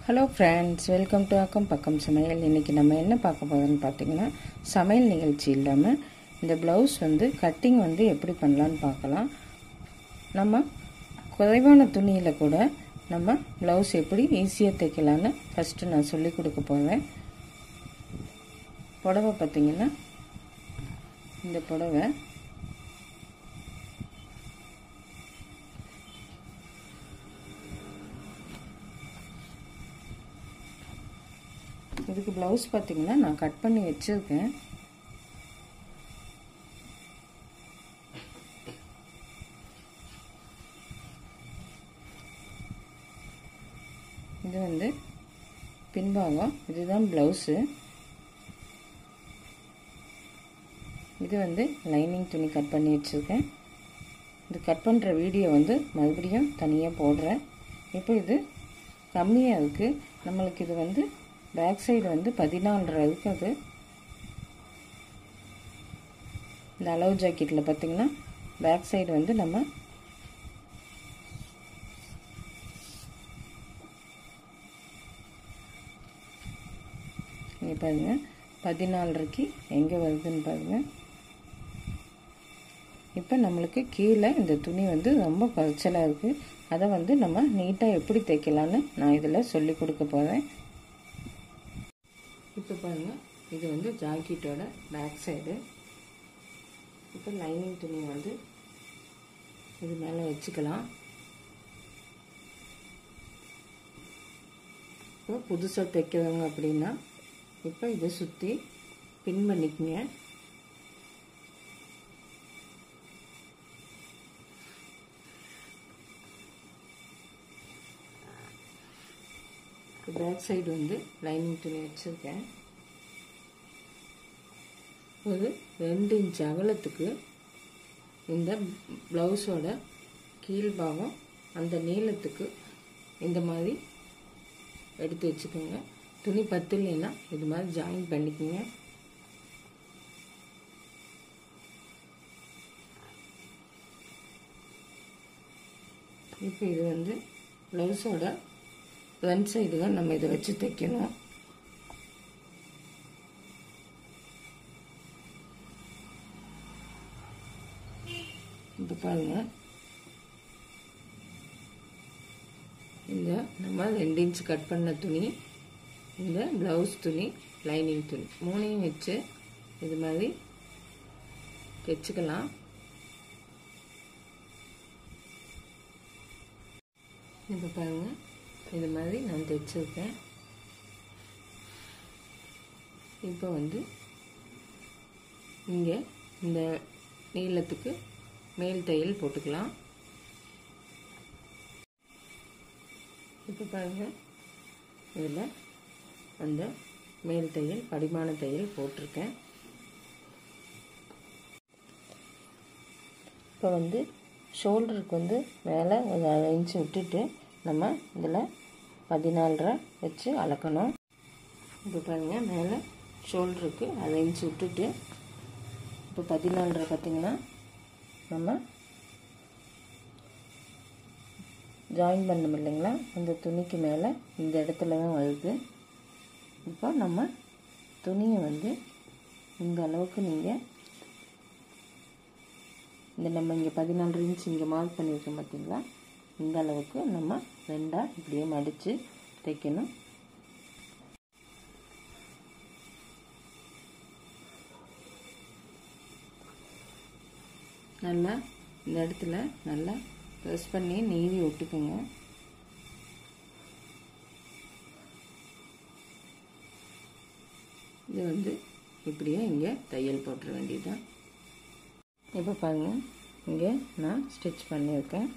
hello friends welcome to அக்கம் பக்கம் சமையல் இன்றைக்கி நம்ம என்ன பார்க்க போகிறோம்னு பார்த்தீங்கன்னா சமையல் நிகழ்ச்சி இல்லாமல் இந்த ப்ளவுஸ் வந்து கட்டிங் வந்து எப்படி பண்ணலான்னு பார்க்கலாம் நம்ம குறைவான துணியில் கூட நம்ம ப்ளவுஸ் எப்படி ஈஸியாக தைக்கலான்னு ஃபஸ்ட்டு நான் சொல்லி கொடுக்க போவேன் புடவை பார்த்திங்கன்னா இந்த புடவை இதுக்கு ப்ளவுஸ் பார்த்தீங்கன்னா நான் கட் பண்ணி வச்சுருக்கேன் இது வந்து பின்பாகம் இதுதான் ப்ளவுஸு இது வந்து லைனிங் துணி கட் பண்ணி வச்சுருக்கேன் இது கட் பண்ணுற வீடியோ வந்து மறுபடியும் தனியாக போடுறேன் இப்போ இது கம்மியாக இருக்குது நம்மளுக்கு இது வந்து பேக் சைடு வந்து பதினாலரை இருக்குது இந்த அளவு ஜாக்கெட்டில் பார்த்திங்கன்னா பேக் சைடு வந்து நம்ம இங்கே பாருங்கள் பதினாலரைக்கு எங்கே வருதுன்னு பாருங்கள் இப்போ நம்மளுக்கு கீழே இந்த துணி வந்து ரொம்ப குறைச்சலாக இருக்குது அதை வந்து நம்ம நீட்டாக எப்படி தைக்கலான்னு நான் இதில் சொல்லி கொடுக்க போகிறேன் இப்போ பாருங்கள் இது வந்து ஜாக்கெட்டோட பேக் சைடு இப்போ லைனிங் துணி வந்து இது மேலே வச்சுக்கலாம் இப்போ புதுசாக தைக்கிறவங்க அப்படின்னா இப்போ இதை சுற்றி பின் பண்ணிக்கங்க பேக் சைடு வந்து லைனிங் துணி வச்சுருக்கேன் ஒரு ரெண்டு இன்ச் அகலத்துக்கு இந்த ப்ளவுஸோட கீழ்பாகம் அந்த நீளத்துக்கு இந்த மாதிரி எடுத்து வச்சுக்கோங்க துணி பத்துலைன்னா இது மாதிரி ஜாயின் பண்ணிக்கோங்க இப்போ இது வந்து ப்ளவுஸோட ஃப்ரண்ட் சைடு தான் நம்ம இதை வச்சு தைக்கணும் இப்போ பாருங்க இந்த நம்ம ரெண்டு இன்ச் கட் பண்ண துணி இந்த ப்ளவுஸ் துணி லைனிங் துணி மூணையும் வச்சு இது மாதிரி தைச்சுக்கலாம் இப்போ பாருங்கள் இது மாதிரி நான் தைச்சிருக்கேன் இப்போ வந்து இங்கே இந்த நீளத்துக்கு மேல் தையல் போட்டுக்கலாம் இப்போ பாருங்கள் இதில் அந்த மேல் தையல் படிமான தையல் போட்டிருக்கேன் இப்போ வந்து ஷோல்டருக்கு வந்து மேலே ஒரு அரை இன்ச்சு விட்டுட்டு நம்ம இதில் பதினாலரை வச்சு அளக்கணும் இப்போ பாருங்கள் மேலே ஷோல்டருக்கு அரை இன்ச்சு விட்டுட்டு இப்போ பதினாலரை பார்த்திங்கன்னா நம்ம ஜாயின் பண்ணோம் இல்லைங்களா அந்த துணிக்கு மேலே இந்த இடத்துல தான் வருது இப்போ நம்ம துணியை வந்து இந்த அளவுக்கு நீங்கள் இந்த நம்ம இங்கே பதினாலு இன்ச் இங்கே மார்க் பண்ணியிருக்கோம் பார்த்தீங்களா இந்த அளவுக்கு நம்ம ரெண்டாக இப்படியே மடித்து தைக்கணும் நல்லா இந்த இடத்துல நல்லா ப்ரெஸ் பண்ணி நீவி விட்டுக்குங்க இது வந்து இப்படியே இங்கே தையல் போட்டுற வேண்டியதுதான் இப்போ பாருங்கள் இங்கே நான் ஸ்டிச் பண்ணியிருக்கேன்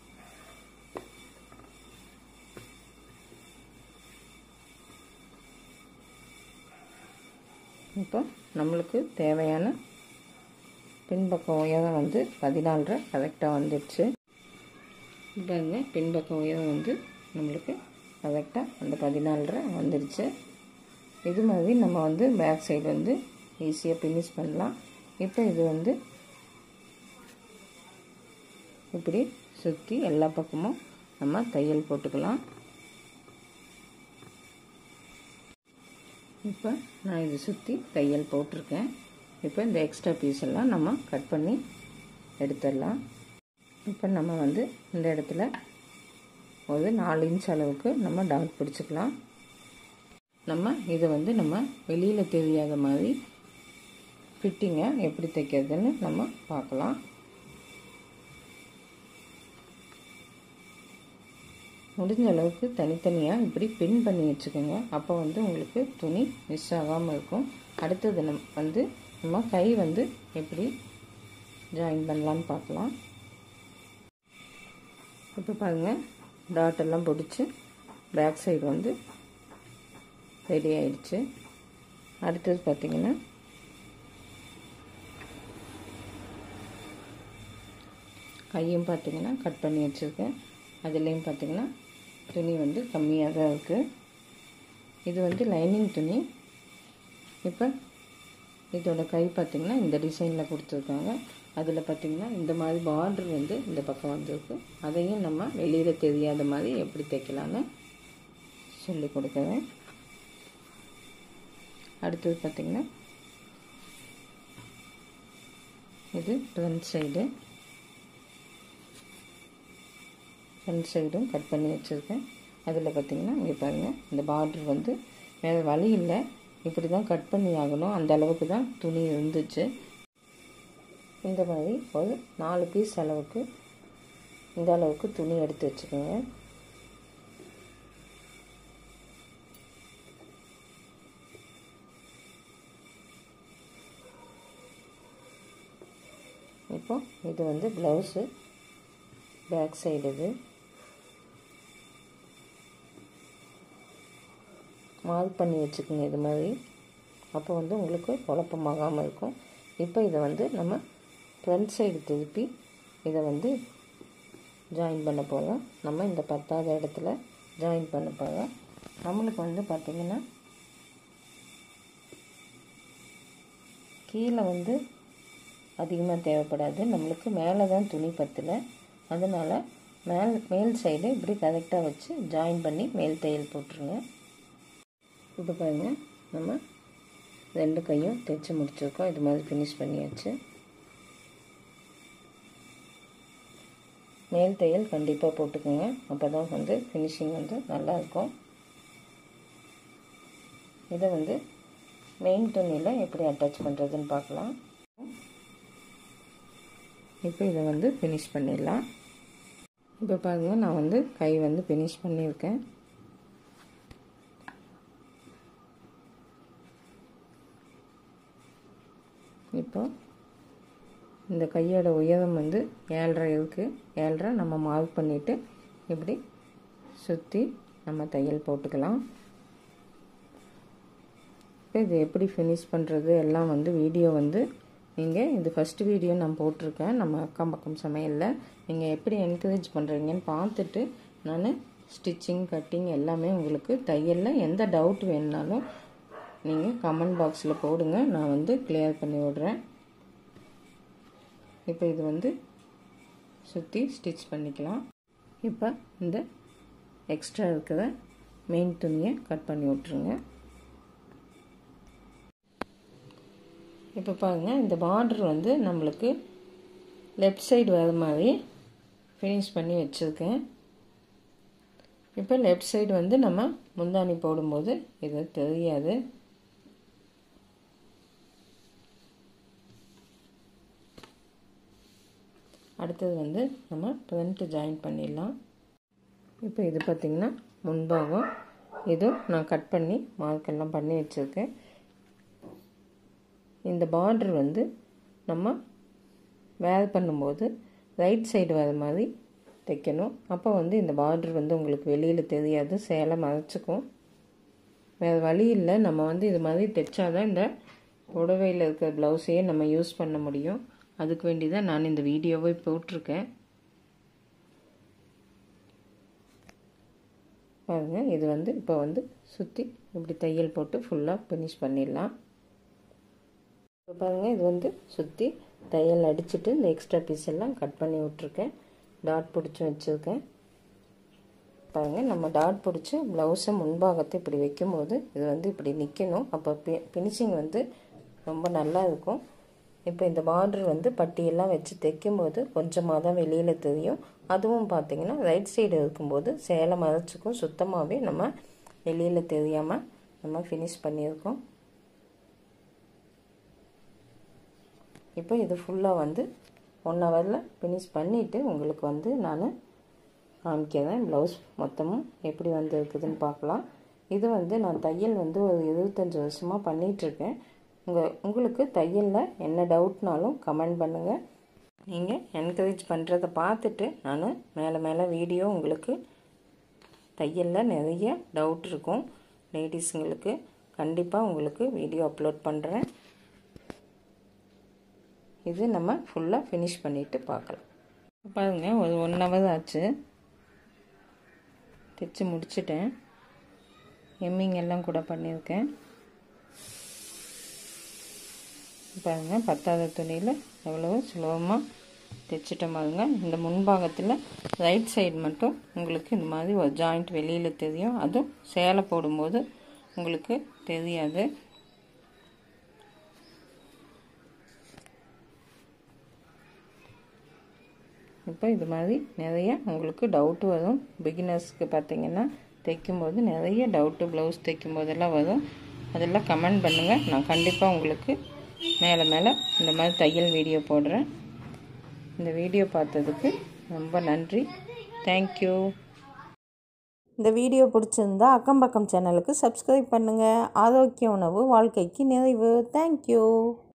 இப்போ நம்மளுக்கு தேவையான பின்பக்கம் உயரம் வந்து பதினாலரை கரெக்டாக வந்துடுச்சு பாருங்க பின்பக்கம் உயரம் வந்து நம்மளுக்கு கரெக்டாக அந்த பதினாலரை வந்துடுச்சு இது மாதிரி நம்ம வந்து பேக் சைடு வந்து ஈஸியாக ஃபினிஷ் பண்ணலாம் இப்போ இது வந்து இப்படி சுற்றி எல்லா பக்கமும் நம்ம தையல் போட்டுக்கலாம் இப்போ நான் இது சுற்றி தையல் போட்டிருக்கேன் இப்போ இந்த எக்ஸ்ட்ரா பீஸ் எல்லாம் நம்ம கட் பண்ணி எடுத்துடலாம் இப்போ நம்ம வந்து இந்த இடத்துல ஒரு நாலு இன்ச் அளவுக்கு நம்ம டாட் பிடிச்சிக்கலாம் நம்ம இதை வந்து நம்ம வெளியில் தெரியாத மாதிரி ஃபிட்டிங்கை எப்படி தைக்கிறதுன்னு நம்ம பார்க்கலாம் முடிஞ்ச அளவுக்கு தனித்தனியாக இப்படி பின் பண்ணி வச்சுக்கோங்க அப்போ வந்து உங்களுக்கு துணி மிஸ் ஆகாமல் இருக்கும் அடுத்தது நம் வந்து நம்ம கை வந்து எப்படி ஜாயின் பண்ணலான்னு பார்க்கலாம் இப்போ பாருங்கள் டாட் எல்லாம் பிடிச்சி பேக் சைடு வந்து ரெடி ஆயிடுச்சு அடுத்தது பார்த்திங்கன்னா கையும் பார்த்திங்கன்னா கட் பண்ணி வச்சுருக்கேன் அதுலேயும் பார்த்திங்கன்னா துணி வந்து கம்மியாக தான் இருக்குது இது வந்து லைனிங் துணி இப்போ இதோட கை பார்த்திங்கன்னா இந்த டிசைனில் கொடுத்துருக்காங்க அதில் பார்த்திங்கன்னா இந்த மாதிரி பார்டர் வந்து இந்த பக்கம் வந்திருக்கு அதையும் நம்ம வெளியில் தெரியாத மாதிரி எப்படி தைக்கலான்னு சொல்லி கொடுக்குறேன் அடுத்தது பார்த்திங்கன்னா இது ஃப்ரண்ட் சைடு ஃப்ரண்ட் சைடும் கட் பண்ணி வச்சுருக்கேன் அதில் பார்த்திங்கன்னா இங்கே பாருங்கள் இந்த பார்டர் வந்து வேறு வழி இல்லை இப்படி தான் கட் பண்ணி ஆகணும் அந்த அளவுக்கு தான் துணி இருந்துச்சு இந்த மாதிரி ஒரு நாலு பீஸ் அளவுக்கு இந்த அளவுக்கு துணி எடுத்து வச்சுக்கோங்க இப்போ இது வந்து ப்ளவுஸு பேக் சைடு இது மார்க் பண்ணி வச்சுக்கோங்க இது மாதிரி அப்போ வந்து உங்களுக்கு குழப்பமாகாமல் இருக்கும் இப்போ இதை வந்து நம்ம ஃப்ரண்ட் சைடு திருப்பி இதை வந்து ஜாயின் பண்ண போகிறோம் நம்ம இந்த பத்தாவது இடத்துல ஜாயின் பண்ண போகிறோம் நம்மளுக்கு வந்து பார்த்திங்கன்னா கீழே வந்து அதிகமாக தேவைப்படாது நம்மளுக்கு மேலே தான் துணி பத்தலை அதனால் மேல் மேல் சைடு இப்படி கரெக்டாக வச்சு ஜாயின் பண்ணி மேல் தையல் போட்டுருங்க இப்போ பாருங்கள் நம்ம ரெண்டு கையும் தைச்சி முடிச்சிருக்கோம் இது மாதிரி ஃபினிஷ் பண்ணியாச்சு மேல் தையல் கண்டிப்பாக போட்டுக்கோங்க அப்போ தான் வந்து ஃபினிஷிங் வந்து நல்லாயிருக்கும் இதை வந்து மெயின் துணியில் எப்படி அட்டாச் பண்ணுறதுன்னு பார்க்கலாம் இப்போ இதை வந்து ஃபினிஷ் பண்ணிடலாம் இப்போ பாருங்கள் நான் வந்து கை வந்து ஃபினிஷ் பண்ணியிருக்கேன் இப்போ இந்த கையோட உயரம் வந்து ஏழரை இருக்குது ஏழரை நம்ம மார்க் பண்ணிவிட்டு இப்படி சுற்றி நம்ம தையல் போட்டுக்கலாம் இப்போ இது எப்படி ஃபினிஷ் பண்ணுறது எல்லாம் வந்து வீடியோ வந்து நீங்கள் இது ஃபஸ்ட்டு வீடியோ நான் போட்டிருக்கேன் நம்ம அக்கம் பக்கம் சமையலில் நீங்கள் எப்படி என்கரேஜ் பண்ணுறீங்கன்னு பார்த்துட்டு நான் ஸ்டிச்சிங் கட்டிங் எல்லாமே உங்களுக்கு தையலில் எந்த டவுட் வேணுனாலும் நீங்கள் கமெண்ட் பாக்ஸில் போடுங்க நான் வந்து கிளியர் பண்ணி விடுறேன் இப்போ இது வந்து சுற்றி ஸ்டிச் பண்ணிக்கலாம் இப்போ இந்த எக்ஸ்ட்ரா இருக்கிற மெயின் துணியை கட் பண்ணி விட்ருங்க இப்போ பாருங்கள் இந்த பார்டர் வந்து நம்மளுக்கு லெஃப்ட் சைடு வர மாதிரி ஃபினிஷ் பண்ணி வச்சுருக்கேன் இப்போ லெஃப்ட் சைடு வந்து நம்ம முந்தானி போடும்போது இது தெரியாது அடுத்தது வந்து நம்ம ஃப்ரண்ட்டு ஜாயின் பண்ணிடலாம் இப்போ இது பார்த்திங்கன்னா முன்பாகம் இதுவும் நான் கட் பண்ணி மார்க்கெல்லாம் பண்ணி வச்சுருக்கேன் இந்த பார்டர் வந்து நம்ம வேர் பண்ணும்போது ரைட் சைடு வர மாதிரி தைக்கணும் அப்போ வந்து இந்த பார்டர் வந்து உங்களுக்கு வெளியில் தெரியாது சேலை மறைச்சிக்கும் வேறு வழி இல்லை நம்ம வந்து இது மாதிரி தைச்சாதான் இந்த புடவையில் இருக்கிற ப்ளவுஸையே நம்ம யூஸ் பண்ண முடியும் அதுக்கு வேண்டி தான் நான் இந்த வீடியோவை போட்டிருக்கேன் பாருங்கள் இது வந்து இப்போ வந்து சுற்றி இப்படி தையல் போட்டு ஃபுல்லாக ஃபினிஷ் பண்ணிடலாம் இப்போ பாருங்கள் இது வந்து சுற்றி தையல் அடிச்சுட்டு இந்த எக்ஸ்ட்ரா பீஸ் எல்லாம் கட் பண்ணி விட்ருக்கேன் டாட் பிடிச்சி வச்சுருக்கேன் பாருங்கள் நம்ம டாட் பிடிச்சி ப்ளவுஸை முன்பாகத்தை இப்படி வைக்கும்போது இது வந்து இப்படி நிற்கணும் அப்போ பி ஃபினிஷிங் வந்து ரொம்ப நல்லா இருக்கும் இப்போ இந்த பார்டர் வந்து பட்டியெல்லாம் வச்சு தைக்கும்போது கொஞ்சமாக தான் வெளியில் தெரியும் அதுவும் பார்த்திங்கன்னா ரைட் சைடு இருக்கும்போது சேலை மறைச்சிக்கும் சுத்தமாகவே நம்ம வெளியில் தெரியாமல் நம்ம ஃபினிஷ் பண்ணியிருக்கோம் இப்போ இது ஃபுல்லாக வந்து ஒன் ஹவரில் ஃபினிஷ் பண்ணிவிட்டு உங்களுக்கு வந்து நான் காமிக்கிறேன் ப்ளவுஸ் மொத்தமும் எப்படி வந்து இருக்குதுன்னு பார்க்கலாம் இது வந்து நான் தையல் வந்து ஒரு இருபத்தஞ்சி வருஷமாக பண்ணிகிட்ருக்கேன் உங்கள் உங்களுக்கு தையலில் என்ன டவுட்னாலும் கமெண்ட் பண்ணுங்கள் நீங்கள் என்கரேஜ் பண்ணுறதை பார்த்துட்டு நான் மேலே மேலே வீடியோ உங்களுக்கு தையலில் நிறைய டவுட் இருக்கும் லேடிஸுங்களுக்கு கண்டிப்பாக உங்களுக்கு வீடியோ அப்லோட் பண்ணுறேன் இது நம்ம ஃபுல்லாக ஃபினிஷ் பண்ணிவிட்டு பார்க்கலாம் பாருங்கள் ஒரு ஒன் ஹவர் ஆச்சு தைச்சு முடிச்சிட்டேன் எம்மிங் எல்லாம் கூட பண்ணியிருக்கேன் பாருங்கள் பத்தாவது துணியில் எவ்வளோ சுலபமாக தைச்சிட்டோம் பாருங்க இந்த முன்பாகத்தில் ரைட் சைடு மட்டும் உங்களுக்கு இந்த மாதிரி ஒரு ஜாயிண்ட் வெளியில் தெரியும் அதுவும் சேலை போடும்போது உங்களுக்கு தெரியாது இப்போ இது மாதிரி நிறைய உங்களுக்கு டவுட்டு வரும் பிகினர்ஸ்க்கு பார்த்தீங்கன்னா தைக்கும்போது நிறைய டவுட்டு ப்ளவுஸ் தைக்கும் போதெல்லாம் வரும் அதெல்லாம் கமெண்ட் பண்ணுங்கள் நான் கண்டிப்பாக உங்களுக்கு மேலே மேலே இந்த மாதிரி தையல் வீடியோ போடுறேன் இந்த வீடியோ பார்த்ததுக்கு ரொம்ப நன்றி தேங்க்யூ இந்த வீடியோ பிடிச்சிருந்தா அக்கம் பக்கம் சேனலுக்கு சப்ஸ்கிரைப் பண்ணுங்கள் ஆரோக்கிய உணவு வாழ்க்கைக்கு நிறைவு தேங்க்யூ